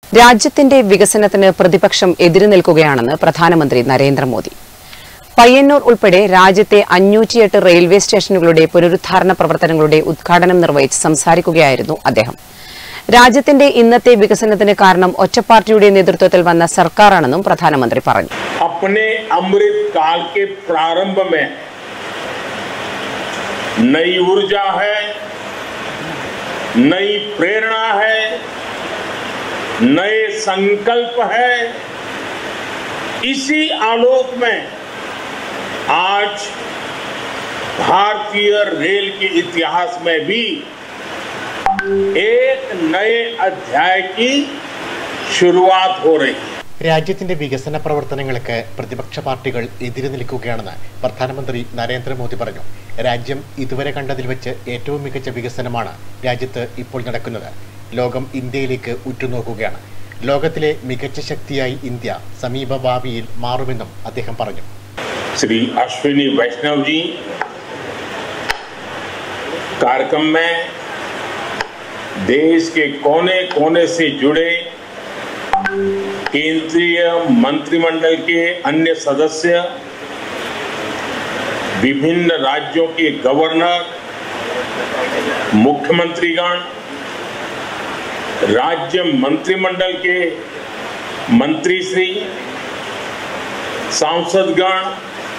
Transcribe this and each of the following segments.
രാജ്യത്തിന്റെ വികസനത്തിന് പ്രതിപക്ഷം എതിരു നിൽക്കുകയാണെന്ന് പ്രധാനമന്ത്രി നരേന്ദ്രമോദി പയ്യന്നൂർ ഉൾപ്പെടെ രാജ്യത്തെ അഞ്ഞൂറ്റിയെട്ട് റെയിൽവേ സ്റ്റേഷനുകളുടെ പുനരുദ്ധാരണ പ്രവർത്തനങ്ങളുടെ ഉദ്ഘാടനം നിർവഹിച്ച് സംസാരിക്കുകയായിരുന്നു അദ്ദേഹം രാജ്യത്തിന്റെ ഇന്നത്തെ വികസനത്തിന് കാരണം ഒറ്റപ്പാർട്ടിയുടെ നേതൃത്വത്തിൽ വന്ന സർക്കാരാണെന്നും പ്രധാനമന്ത്രി പറഞ്ഞു अपने अमृत काल के प्रारंभ में नई ऊर्जा है नई प्रेरणा है नए संकल्प है इसी आलोक में आज भारतीय रेल के इतिहास में भी एक नए अध्याय की शुरुआत हो रही है രാജ്യത്തിന്റെ വികസന പ്രവർത്തനങ്ങൾക്ക് പ്രതിപക്ഷ പാർട്ടികൾ എതിര് നിൽക്കുകയാണെന്ന് പ്രധാനമന്ത്രി നരേന്ദ്രമോദി പറഞ്ഞു രാജ്യം ഇതുവരെ കണ്ടതിൽ വെച്ച് ഏറ്റവും മികച്ച വികസനമാണ് രാജ്യത്ത് ഇപ്പോൾ നടക്കുന്നത് ലോകം ഇന്ത്യയിലേക്ക് ഉറ്റുനോക്കുകയാണ് ലോകത്തിലെ മികച്ച ശക്തിയായി ഇന്ത്യ സമീപ ഭാവിയിൽ മാറുമെന്നും അദ്ദേഹം പറഞ്ഞു श्री अश्विनी वैष्णव जी कार्यक्रम में देश के कोने कोने से जुड़े केंद्रीय मंत्रिमंडल के अन्य सदस्य विभिन्न राज्यों के गवर्नर मुख्यमंत्रीगण राज्य मंत्रिमंडल के मंत्री श्री सांसदगण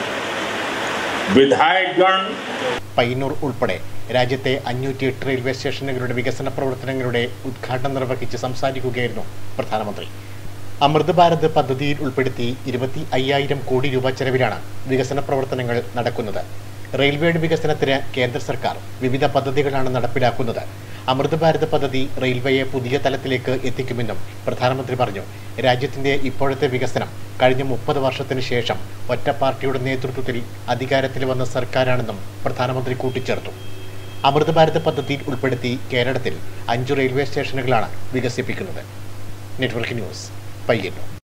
विधायकगण പയ്യന്നൂർ ഉൾപ്പെടെ രാജ്യത്തെ അഞ്ഞൂറ്റി എട്ട് റെയിൽവേ സ്റ്റേഷനുകളുടെ വികസന പ്രവർത്തനങ്ങളുടെ ഉദ്ഘാടനം നിർവഹിച്ച് സംസാരിക്കുകയായിരുന്നു പ്രധാനമന്ത്രി അമൃത് ഭാരത് പദ്ധതിയിൽ ഉൾപ്പെടുത്തി ഇരുപത്തി അയ്യായിരം കോടി രൂപ ചെലവിലാണ് വികസന പ്രവർത്തനങ്ങൾ നടക്കുന്നത് റെയിൽവേയുടെ വികസനത്തിന് കേന്ദ്ര സർക്കാർ വിവിധ പദ്ധതികളാണ് നടപ്പിലാക്കുന്നത് അമൃത് ഭാരത് പദ്ധതി റെയിൽവേയെ പുതിയ തലത്തിലേക്ക് എത്തിക്കുമെന്നും പ്രധാനമന്ത്രി പറഞ്ഞു രാജ്യത്തിന്റെ ഇപ്പോഴത്തെ വികസനം കഴിഞ്ഞ മുപ്പത് വർഷത്തിന് ശേഷം ഒറ്റ പാർട്ടിയുടെ നേതൃത്വത്തിൽ അധികാരത്തിൽ വന്ന സർക്കാരാണെന്നും പ്രധാനമന്ത്രി കൂട്ടിച്ചേർത്തു അമൃത് ഭാരത് പദ്ധതിയിൽ ഉൾപ്പെടുത്തി കേരളത്തിൽ അഞ്ചു റെയിൽവേ സ്റ്റേഷനുകളാണ് വികസിപ്പിക്കുന്നത് നെറ്റ്വർക്ക് ന്യൂസ് പയ്യന്നൂർ